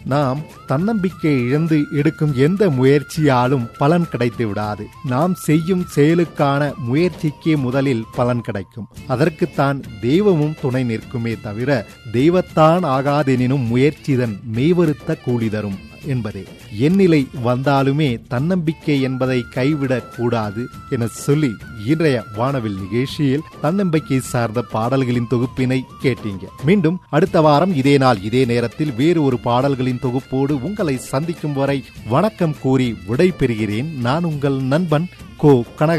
நாம் தன்னம்பிக்கை இழந்து எடுக்கும் எந்த முயற்சியாலும் பலன் கிடைத்து விடாது நாம் செய்யும் செயலுக்கான முயற்சிக்கே முதலில் பலன் கிடைக்கும் அதற்குத்தான் தெய்வமும் துணை நிற்குமே தவிர தெய்வத்தான் ஆகாதெனினும் முயற்சிதன் மெய்வருத்த கூலி தரும் என்பதே எந்நிலை வந்தாலுமே தன்னம்பிக்கை என்பதை கைவிடக் கூடாது என சொல்லி இன்றைய வானவில் நிகழ்ச்சியில் தன்னம்பிக்கை சார்ந்த பாடல்களின் தொகுப்பினை கேட்டீங்க மீண்டும் அடுத்த வாரம் இதே நாள் இதே நேரத்தில் வேறு ஒரு பாடல்களின் தொகுப்போடு உங்களை சந்திக்கும் வரை வணக்கம் கூறி விடை பெறுகிறேன் நான் உங்கள் நண்பன் கோ கனக